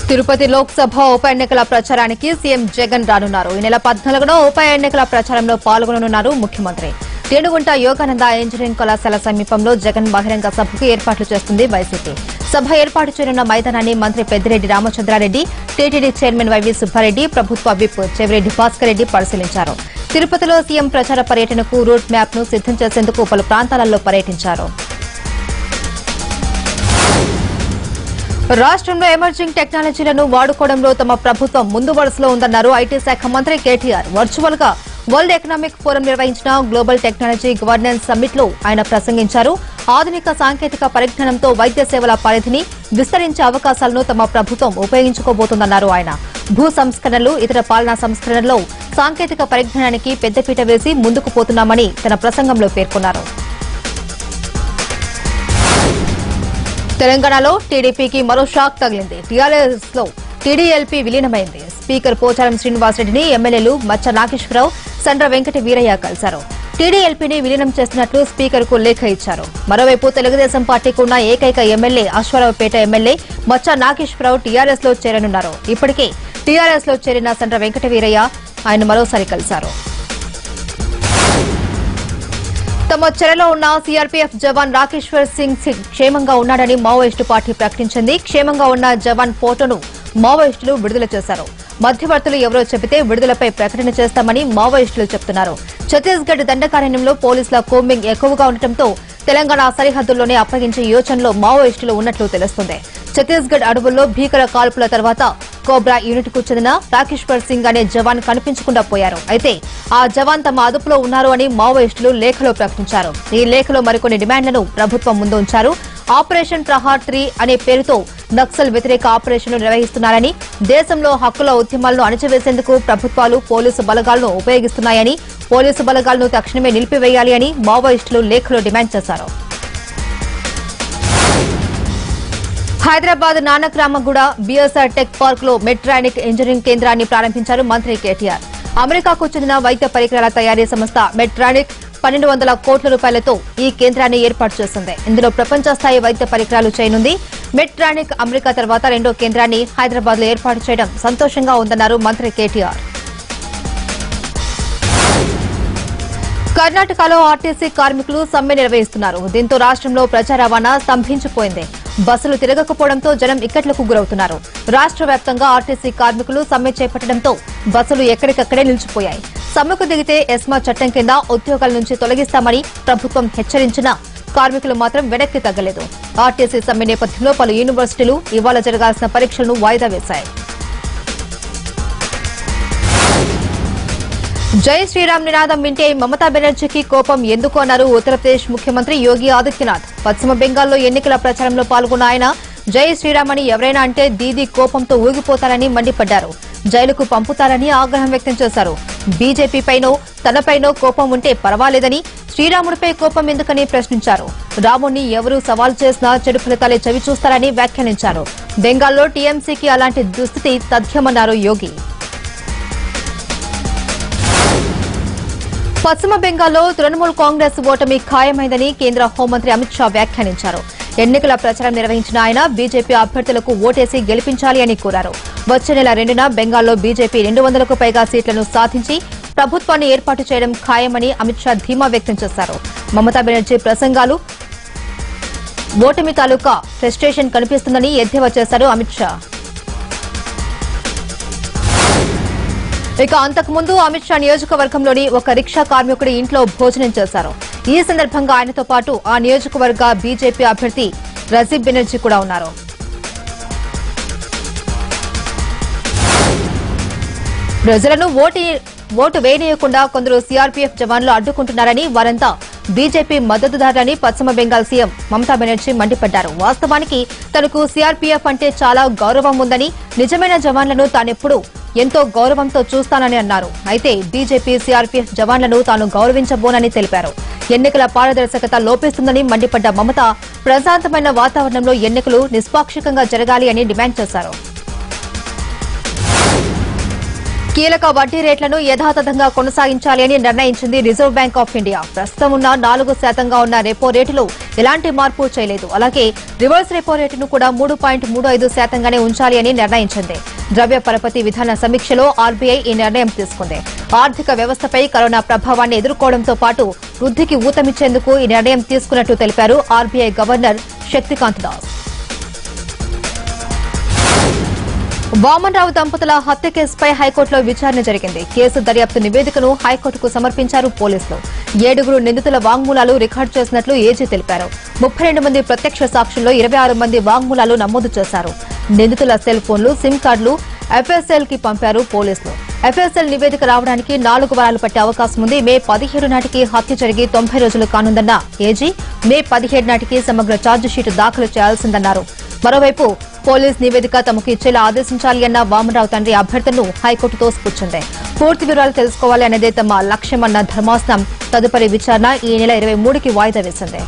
తిరుపతి లోక్సభ ఉప ఎన్నికల ప్రచారానికి సీఎం జగన్ రానున్నారు ఈ నెల పద్నాలుగున ఉప ఎన్నికల ప్రచారంలో పాల్గొననున్నారు ముఖ్యమంత్రి రేణుగుంట యోగానంద ఇంజనీరింగ్ కళాశాల సమీపంలో జగన్ బహిరంగ సభకు ఏర్పాట్లు చేస్తుంది వైసీపీ సభ ఏర్పాటు చేయనున్న మైదానాన్ని మంత్రి Peddireddy Ramachandra Reddy TTD chairman YV Subba Reddy ప్రభుత్వ విప్ చెవిరెడ్డి భాస్కర్ రెడ్డి పరిశీలించారు తిరుపతిలో సీఎం ప్రచార పర్యటనకు రూట్ మ్యాప్ ను సిద్దం చేసేందుకు పలు ప్రాంతాలలో పర్యటించారు రాష్ట్రంలో ఎమర్జింగ్ టెక్నాలజీలను వాడుకోవడంలో తమ ప్రభుత్వం ముందు వరుసలో ఉందన్నారు ఐటీ శాఖ మంత్రి కేటీఆర్ వర్చువల్ గా వరల్డ్ ఎకనామిక్ ఫోరం నిర్వహించిన గ్లోబల్ టెక్నాలజీ గవర్నెన్స్ సమ్మిట్ లో ఆయన ప్రసంగించారు ఆధునిక సాంకేతిక పరిజ్ఞానంతో వైద్య సేవల పరిధిని విస్తరించే అవకాశాలను తమ ప్రభుత్వం ఉపయోగించుకోబోతోందన్నారు ఆయన భూ సంస్కరణలు ఇతర పాలనా సంస్కరణల్లో సాంకేతిక పరిజ్ఞానానికి పెద్దపీట వేసి ముందుకు పోతున్నామని తన ప్రసంగంలో పేర్కొన్నారు తెలంగాణలో టీడీపీకి మరో షాక్ తగిలింది టీఆర్ఎస్ లో టీడీఎల్పీ విలీనమైంది స్పీకర్ పోచారం శ్రీనివాసరెడ్డిని ఎమ్మెల్యేలు మచ్చ నాగేశ్వరరావు సండ్ర వెంకట వీరయ్య కలిశారు టీడీఎల్పీని విలీనం చేస్తున్నట్లు స్పీకర్ కు లేఖ ఇచ్చారు మరోవైపు తెలుగుదేశం పార్టీకి ఉన్న ఏకైక ఎమ్మెల్యే అశ్వారావుపేట ఎమ్మెల్యే మచ్చ నాగేశ్వరరావు టీఆర్ఎస్ లో చేరనున్నారు ఇప్పటికే టీఆర్ఎస్ లో చేరిన సండ్ర వెంకట వీరయ్య ఆయన మరోసారి కలిశారు తమ చెరలో ఉన్న సీఆర్పీఎఫ్ జవాన్ రాకేశ్వర్ సింగ్ సింగ్ క్షేమంగా ఉన్నాడని మావోయిస్టు పార్టీ ప్రకటించింది క్షేమంగా ఉన్న జవాన్ ఫోటోను మావోయిస్టులు విడుదల చేశారు మధ్యవర్తులు ఎవరో చెబితే విడుదలపై ప్రకటన చేస్తామని మావోయిస్టులు చెబుతున్నారు ఛత్తీస్గఢ్ దండకారణ్యంలో పోలీసుల కోంబింగ్ ఎక్కువగా ఉండటంతో తెలంగాణ సరిహద్దుల్లోనే అప్పగించే యోచనలో మావోయిస్టులు ఉన్నట్లు తెలుస్తుంది ఛత్తీస్గఢ్ అడవుల్లో భీకర కాల్పుల తర్వాత కోబ్రా యూనిట్ కు చెందిన రాకేశ్వర్ సింగ్ అనే జవాన్ కనిపించకుండా పోయారు అయితే ఆ జవాన్ తమ అదుపులో ఉన్నారు అని మావోయిస్టులు లేఖలో ప్రకటించారు ఈ లేఖలో మరికొన్ని డిమాండ్లను ప్రభుత్వం ముందు ఉంచారు ఆపరేషన్ ప్రహార్ త్రీ అనే పేరుతో నక్సల్ వ్యతిరేక ఆపరేషన్లు నిర్వహిస్తున్నారని దేశంలో హక్కుల ఉద్యమాలను అణచివేసేందుకు ప్రభుత్వాలు పోలీసు బలగాలను ఉపయోగిస్తున్నాయని పోలీసు బలగాలను తక్షణమే నిలిపివేయాలి అని మావోయిస్టులు లేఖలో డిమాండ్ చేశారు Hyderabad Nanakramguda BSR tech park లో మెట్రానిక్ ఇంజనీరింగ్ కేంద్రాన్ని ప్రారంభించారు మంత్రి కేటీఆర్ అమెరికాకు చెందిన వైద్య పరికరాల తయారీ సంస్థ మెట్రానిక్ పన్నెండు వందల కోట్ల రూపాయలతో ఈ కేంద్రాన్ని ఏర్పాటు చేసింది ఇందులో ప్రపంచ స్థాయి వైద్య పరికరాలు చేయనుంది మెట్రానిక్ అమెరికా తర్వాత రెండో కేంద్రాన్ని హైదరాబాద్ లో ఏర్పాటు చేయడం సంతోషంగా ఉందన్నారు మంత్రి కేటీఆర్ కర్ణాటకలో ఆర్టీసీ కార్మికులు సమ్మె నిర్వహిస్తున్నారు దీంతో రాష్ట్రంలో ప్రజా రవాణా స్తంభించిపోయింది బస్సులు తిరగకపోవడంతో జనం ఇక్కట్లకు గురవుతున్నారు రాష్ట్ర వ్యాప్తంగా ఆర్టీసీ కార్మికులు సమ్మె చేపట్టడంతో బస్సులు ఎక్కడికక్కడే నిలిచిపోయాయి సమ్మెకు దిగితే ఎస్మా చట్టం కింద ఉద్యోగాల నుంచి తొలగిస్తామని ప్రభుత్వం హెచ్చరించినా కార్మికులు మాత్రం వెనక్కి తగ్గలేదు ఆర్టీసీ సమ్మె నేపథ్యంలో పలు యూనివర్సిటీలు ఇవాళ జరగాల్సిన పరీక్షలను వాయిదా వేశాయి జై శ్రీరామ్ నినాదం వింటే మమతా బెనర్జీకి కోపం ఎందుకు అన్నారు ఉత్తరప్రదేశ్ ముఖ్యమంత్రి యోగి ఆదిత్యనాథ్ పశ్చిమ బెంగాల్లో ఎన్నికల ప్రచారంలో పాల్గొన్న ఆయన జై శ్రీరామ్ అని ఎవరైనా అంటే దీదీ కోపంతో ఊగిపోతారని మండిపడ్డారు జైలుకు పంపుతారని ఆగ్రహం వ్యక్తం చేశారు బీజేపీపైనో తనపైనో కోపం ఉంటే పర్వాలేదని శ్రీరాముడిపై కోపం ఎందుకని ప్రశ్నించారు రాముణ్ణి ఎవరూ సవాల్ చేసినా చెడు ఫలితాలే చవి చూస్తారని వ్యాఖ్యానించారు బెంగాల్లో టీఎంసీకి అలాంటి దుస్థితి తథ్యమన్నారు యోగి పశ్చిమ బెంగాల్లో తృణమూల్ కాంగ్రెస్ ఓటమి ఖాయమైందని కేంద్ర హోంమంత్రి అమిత్ షా వ్యాఖ్యానించారు ఎన్నికల ప్రచారం నిర్వహించిన ఆయన బీజేపీ అభ్యర్థులకు ఓటేసి గెలిపించాలి అని కోరారు వచ్చే నెల రెండున బెంగాల్లో బీజేపీ రెండు వందలకు పైగా సీట్లను సాధించి ప్రభుత్వాన్ని ఏర్పాటు చేయడం ఖాయమని అమిత్ షా ధీమా వ్యక్తం చేశారు మమతా బెనర్జీ ప్రసంగాలు ఓటమి తాలూకా ఫ్రస్ట్రేషన్ కనిపిస్తుందని ఎద్దేవా చేశారు అమిత్ షా ఇక అంతకుముందు అమిత్ షా నియోజకవర్గంలోని ఒక రిక్షా కార్మికుడి ఇంట్లో భోజనం చేశారు ఈ సందర్భంగా ఆయనతో పాటు ఆ నియోజకవర్గ బీజేపీ అభ్యర్థి రజీబ్ బెనర్జీ కూడా ఉన్నారు ప్రజలను ఓటు ఓటు వేయనీయకుండా కొందరు సీఆర్పీఎఫ్ జవాన్లు అడ్డుకుంటున్నారని వారంతా బీజేపీ మద్దతుదారులని పశ్చిమ బెంగాల్ సీఎం మమతా బెనర్జీ మండిపడ్డారు వాస్తవానికి తనకు సీఆర్పీఎఫ్ అంటే చాలా గౌరవం ఉందని నిజమైన జవాన్లను తానెప్పుడు ఎంతో గౌరవంతో చూస్తానని అన్నారు అయితే బీజేపీ సీఆర్పీఎఫ్ జవాన్లను తాను గౌరవించబోనని తెలిపారు ఎన్నికల పారదర్శకత లోపిస్తుందని మండిపడ్డ మమత ప్రశాంతమైన వాతావరణంలో ఎన్నికలు నిష్పాక్షికంగా జరగాలి అని డిమాండ్ చేశారు కీలక వడ్డీ రేట్లను యథాతథంగా కొనసాగించాలి అని నిర్ణయించింది రిజర్వ్ బ్యాంక్ ఆఫ్ ఇండియా ప్రస్తుతం ఉన్న నాలుగు శాతంగా ఉన్న రెపో రేటులో ఎలాంటి మార్పు చేయలేదు అలాగే రివర్స్ రెపో రేటును కూడా మూడు పాయింట్ మూడు ఐదు శాతంగానే ఉంచాలి అని నిర్ణయించింది ద్రవ్య పరపతి విధాన సమీక్షలో ఆర్బీఐ ఈ నిర్ణయం తీసుకుంది ఆర్థిక వ్యవస్థపై కరోనా ప్రభావాన్ని ఎదుర్కోవడంతో పాటు వృద్ధికి ఊతమిచ్చేందుకు ఈ నిర్ణయం తీసుకున్నట్టు తెలిపారు ఆర్బీఐ గవర్నర్ శక్తికాంత్ దాస్ వామన్రావు దంపతుల హత్య కేసుపై హైకోర్టులో విచారణ జరిగింది కేసు దర్యాప్తు నివేదికను హైకోర్టుకు సమర్పించారు పోలీసులు ఏడుగురు నిందితుల వాంగ్మూలాలు రికార్డు చేసినట్లు ఏజీ తెలిపారు ముప్పై రెండు మంది ప్రత్యక్ష సాక్షుల్లో ఇరవై ఆరు మంది వాంగ్మూలాలు నమోదు చేశారు నిందితుల సెల్ ఫోన్లు సిమ్ కార్డులు ఎఫ్ఎస్ఎల్ కి పంపారు పోలీసులు ఎఫ్ఎస్ఎల్ నివేదిక రావడానికి నాలుగు వారాలు పట్టే అవకాశం ఉంది మే పదిహేడు నాటికి హత్య జరిగి తొంభై రోజులు కానుందన్న ఏజీ మే పదిహేడు నాటికి సమగ్ర ఛార్జిషీటు దాఖలు చేయాల్సిందన్నారు మరోవైపు పోలీస్ నివేదిక తమకు ఇచ్చేలా ఆదేశించాలి అన్న వామనరావు తండ్రి అభ్యర్థనను హైకోర్టు తోసిపుచ్చింది పూర్తి వివరాలు తెలుసుకోవాలి అన్నదే తమ లక్ష్యమన్న ధర్మాసనం తదుపరి విచారణ ఈ నెల ఇరవై మూడుకి వాయిదా వేసింది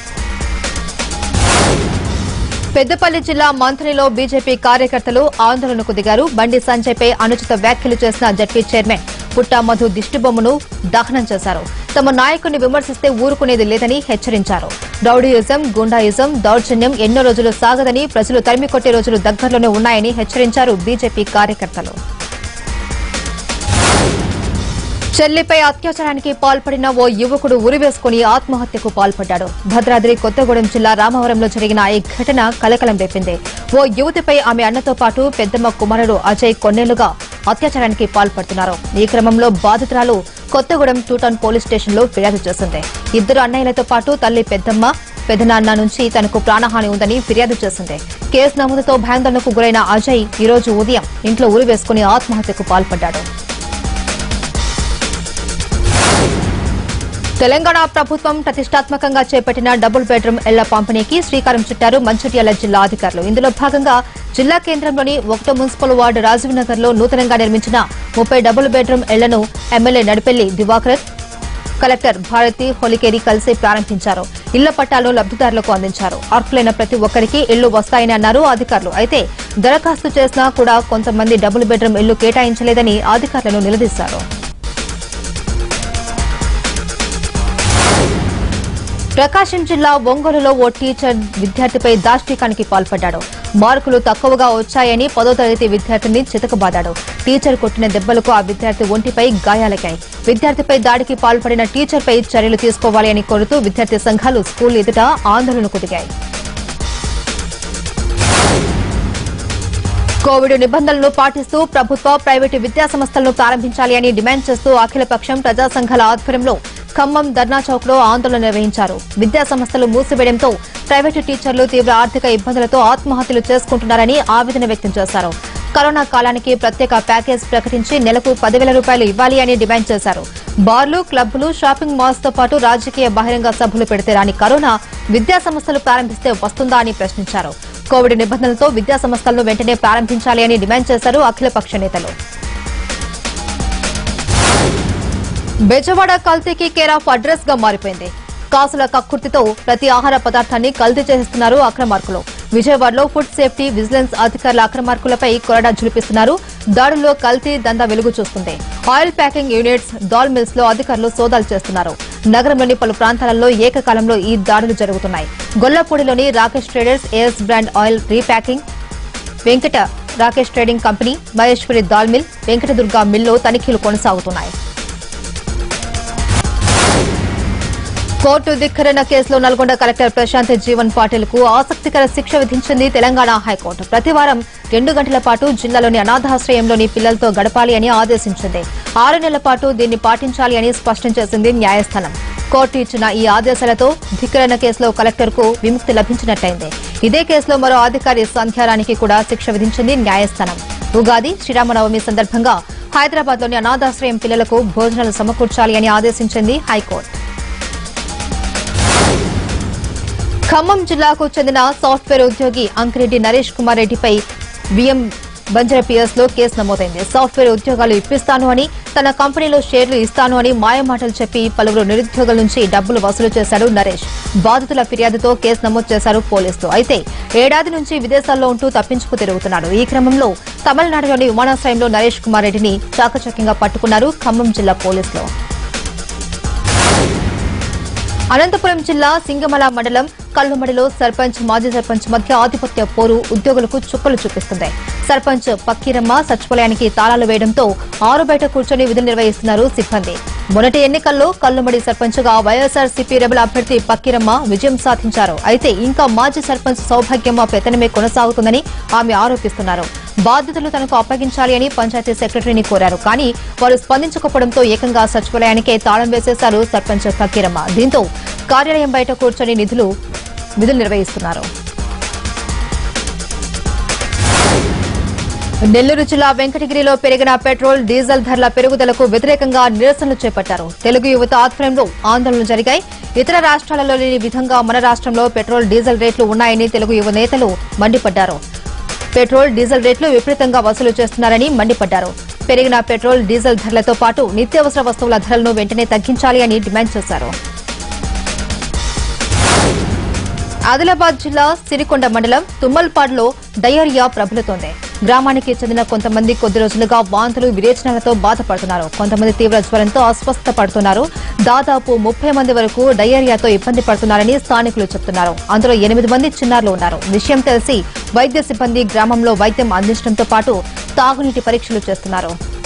పెద్దపల్లి జిల్లా మంత్రిలో బీజేపీ కార్యకర్తలు ఆందోళనకు దిగారు బండి సంజయ్పై అనుచిత వ్యాఖ్యలు చేసిన జడ్పీ చైర్మన్ పుట్టా మధు దిష్టిబొమ్మను దహనం చేశారు తమ నాయకుడిని విమర్శిస్తే ఊరుకునేది లేదని హెచ్చరించారు రౌడీయిజం గుండాయిజం దౌర్జన్యం ఎన్నో రోజులు సాగదని ప్రజలు తరిమి కొట్టే రోజులు దగ్గరలోనే ఉన్నాయని హెచ్చరించారు బీజేపీ కార్యకర్తలు చెల్లిపై అత్యాచారానికి పాల్పడిన ఓ యువకుడు ఉరివేసుకుని ఆత్మహత్యకు పాల్పడ్డాడు భద్రాద్రి కొత్తగూడెం జిల్లా రామవరంలో జరిగిన ఈ ఘటన కలకలం రేపింది ఓ యువతిపై ఆమె అన్నతో పాటు పెద్దమ్మ కుమారుడు అజయ్ కొన్నేళ్లుగా అత్యాచారానికి పాల్పడుతున్నారు ఈ క్రమంలో బాధితురాలు కొత్తగూడెం టూటౌన్ పోలీస్ స్టేషన్లో ఫిర్యాదు చేసింది ఇద్దరు అన్నయ్యలతో పాటు తల్లి పెద్దమ్మ పెదనాన్న నుంచి తనకు ప్రాణహాని ఉందని ఫిర్యాదు చేసింది కేసు నమోదుతో భయాందోళనకు గురైన అజయ్ ఈ రోజు ఉదయం ఇంట్లో ఉరివేసుకుని ఆత్మహత్యకు పాల్పడ్డాడు తెలంగాణ ప్రభుత్వం ప్రతిష్టాత్మకంగా చేపట్టిన డబుల్ బెడ్రూమ్ ఇళ్ల పంపిణీకి శ్రీకారం చుట్టారు మంచిర్యాల జిల్లా అధికారులు ఇందులో భాగంగా జిల్లా కేంద్రంలోని ఒకటో మున్సిపల్ వార్డు రాజీవ్ నగర్ లో నూతనంగా నిర్మించిన ముప్పై డబుల్ బెడ్రూమ్ ఇళ్లను ఎమ్మెల్యే నడిపెల్లి దివాకర్ కలెక్టర్ భారతి హోలికేరి కలిసి ప్రారంభించారు ఇళ్ల పట్టాలను లబ్దిదారులకు అందించారు అర్హులైన ప్రతి ఒక్కరికి ఇళ్లు వస్తాయని అన్నారు అధికారులు అయితే దరఖాస్తు చేసినా కూడా కొంతమంది డబుల్ బెడ్రూమ్ ఇళ్లు కేటాయించలేదని అధికారులను నిలదీశారు ప్రకాశం జిల్లా ఒంగోలులో ఓ టీచర్ విద్యార్థిపై దాష్టికానికి పాల్పడ్డాడు మార్కులు తక్కువగా వచ్చాయని పదో తరగతి విద్యార్థిని చితకబాదాడు టీచర్ కొట్టిన దెబ్బలకు ఆ విద్యార్థి ఒంటిపై గాయాలకాయి విద్యార్థిపై దాడికి పాల్పడిన టీచర్పై చర్యలు తీసుకోవాలి అని కోరుతూ విద్యార్థి సంఘాలు స్కూల్ ఎదుట ఆందోళనకు దిగాయి కోవిడ్ నిబంధనలను పాటిస్తూ ప్రభుత్వ ప్రైవేటు విద్యా సంస్థలను ప్రారంభించాలి అని డిమాండ్ చేస్తూ అఖిలపక్షం ప్రజా సంఘాల ఆధ్వర్యంలో ఖమ్మం ధర్నా చౌక్ లో ఆందోళన నిర్వహించారు విద్యా సంస్థలు మూసివేయడంతో ప్రైవేటు టీచర్లు తీవ్ర ఆర్థిక ఇబ్బందులతో ఆత్మహత్యలు చేసుకుంటున్నారని ఆవేదన వ్యక్తం చేశారు కరోనా కాలానికి ప్రత్యేక ప్యాకేజ్ ప్రకటించి నెలకు పదివేల రూపాయలు ఇవ్వాలి అని డిమాండ్ చేశారు బార్లు క్లబ్లు షాపింగ్ మాల్స్ తో పాటు రాజకీయ బహిరంగ సభలు పెడితే రాని కరోనా విద్యా సంస్థలు ప్రారంభిస్తే వస్తుందా అని ప్రశ్నించారు కోవిడ్ నిబంధనలతో విద్యా సంస్థలను వెంటనే ప్రారంభించాలి అని డిమాండ్ చేశారు అఖిలపక్ష నేతలు బెజవాడ కల్తీకి కేర్ ఆఫ్ అడ్రస్ గా మారిపోయింది కాసుల కక్కుర్తితో ప్రతి ఆహార పదార్థాన్ని కల్తీ చేస్తున్నారు అక్రమార్కులు విజయవాడలో ఫుడ్ సేఫ్టీ విజిలెన్స్ అధికారుల అక్రమార్కులపై కొరడా జులిపిస్తున్నారు దాడుల్లో కల్తీ దందా వెలుగు చూస్తుంది oil packing units dal mills లో అధికారులు సోదాలు చేస్తున్నారు నగరంలోని పలు ప్రాంతాలలో ఏకకాలంలో ఈ దాడులు జరుగుతున్నాయి గొల్లపూడిలోని Rakesh traders AS brand oil repacking Venkata Rakesh trading company Maheshwari dal mill Venkatadurga మిల్లో తనిఖీలు కొనసాగుతున్నాయి కోర్టు ధిక్కరణ కేసులో నల్గొండ కలెక్టర్ ప్రశాంత్ జీవన్ పాటిల్ కు ఆసక్తికర శిక్ష విధించింది తెలంగాణ హైకోర్టు ప్రతివారం రెండు గంటల పాటు జిల్లాలోని అనాథాశ్రయంలోని పిల్లలతో గడపాలి అని ఆదేశించింది ఆరు నెలల పాటు దీన్ని పాటించాలి అని స్పష్టం చేసింది న్యాయస్థానం కోర్టు ఇచ్చిన ఈ ఆదేశాలతో ధిక్కరణ కేసులో కలెక్టర్ కు విముక్తి లభించినట్టయింది ఇదే కేసులో మరో అధికారి సంధ్యారానికి కూడా శిక్ష విధించింది న్యాయస్థానం ఉగాది శ్రీరామనవమి సందర్భంగా హైదరాబాద్ లోని అనాథాశ్రయం పిల్లలకు భోజనాలు సమకూర్చాలి అని ఆదేశించింది హైకోర్టు ఖమ్మం జిల్లాకు చెందిన సాఫ్ట్వేర్ ఉద్యోగి అంకిరెడ్డి నరేష్ కుమార్ రెడ్డిపై బంజర పిఎస్ లో కేసు నమోదైంది సాఫ్ట్వేర్ ఉద్యోగాలు ఇప్పిస్తాను అని తన కంపెనీలో షేర్లు ఇస్తాను అని మాయమాటలు చెప్పి పలువురు నిరుద్యోగుల నుంచి డబ్బులు వసూలు చేశాడు నరేష్ బాధితుల ఫిర్యాదుతో కేసు నమోదు చేశారు పోలీసులు అయితే ఏడాది నుంచి విదేశాల్లో ఉంటూ తప్పించుకు తిరుగుతున్నాడు ఈ క్రమంలో తమిళనాడులోని విమానాశ్రయంలో నరేష్ కుమార్ రెడ్డిని చాకచక్యంగా పట్టుకున్నారు ఖమ్మం జిల్లా పోలీసులు అనంతపురం జిల్లా సింగమల మండలం కల్లుమడిలో సర్పంచ్ మాజీ సర్పంచ్ మధ్య ఆధిపత్య పోరు ఉద్యోగులకు చుక్కలు చూపిస్తుంది సర్పంచ్ పక్కీరమ్మ సచివాలయానికి తాళాలు వేయడంతో ఆరు బయట కూర్చొని విధులు నిర్వహిస్తున్నారు సిబ్బంది మొదటి ఎన్నికల్లో కల్లుమడి సర్పంచ్గా వైఎస్ఆర్సీపీ రెబల్ అభ్యర్థి పక్కీరమ్మ విజయం సాధించారు అయితే ఇంకా మాజీ సర్పంచ్ సౌభాగ్యమ్మ పెత్తనమే కొనసాగుతుందని ఆమె ఆరోపిస్తున్నారు బాధ్యతలు తనకు అప్పగించాలి అని పంచాయతీ సెక్రటరీని కోరారు కానీ వారు స్పందించకపోవడంతో ఏకంగా సచివాలయానికే తాళం వేసేశారు సర్పంచ్ ఫకీరమ్మ దీంతో కార్యాలయం బయట కూర్చొని నిధులు విధులు నిర్వహిస్తున్నారు నెల్లూరు జిల్లా వెంకటగిరిలో పెరిగిన పెట్రోల్ డీజిల్ ధరల పెరుగుదలకు వ్యతిరేకంగా నిరసనలు చేపట్టారు తెలుగు యువత ఆధ్వర్యంలో ఆందోళనలు జరిగాయి ఇతర రాష్ట్రాలలో లేని విధంగా మన రాష్ట్రంలో పెట్రోల్ డీజిల్ రేట్లు ఉన్నాయని తెలుగు యువ నేతలు మండిపడ్డారు పెట్రోల్ డీజిల్ రేట్లు విపరీతంగా వసూలు చేస్తున్నారని మండిపడ్డారు పెరిగిన పెట్రోల్ డీజిల్ ధరలతో పాటు నిత్యావసర వస్తువుల ధరలను వెంటనే తగ్గించాలి అని డిమాండ్ చేశారు ఆదిలాబాద్ జిల్లా సిరికొండ మండలం తుమ్మల్పాడులో డయేరియా ప్రబలుతోంది గ్రామానికి చెందిన కొంతమంది కొద్ది రోజులుగా వాంతులు విరేచనాలతో బాధపడుతున్నారు కొంతమంది తీవ్ర జ్వరంతో అస్వస్థ పడుతున్నారు దాదాపు ముప్పై మంది వరకు డయేరియాతో ఇబ్బంది పడుతున్నారని స్థానికులు చెబుతున్నారు అందులో ఎనిమిది మంది చిన్నారులు ఉన్నారు విషయం తెలిసి వైద్య సిబ్బంది గ్రామంలో వైద్యం అందించడంతో పాటు తాగునీటి పరీక్షలు చేస్తున్నారు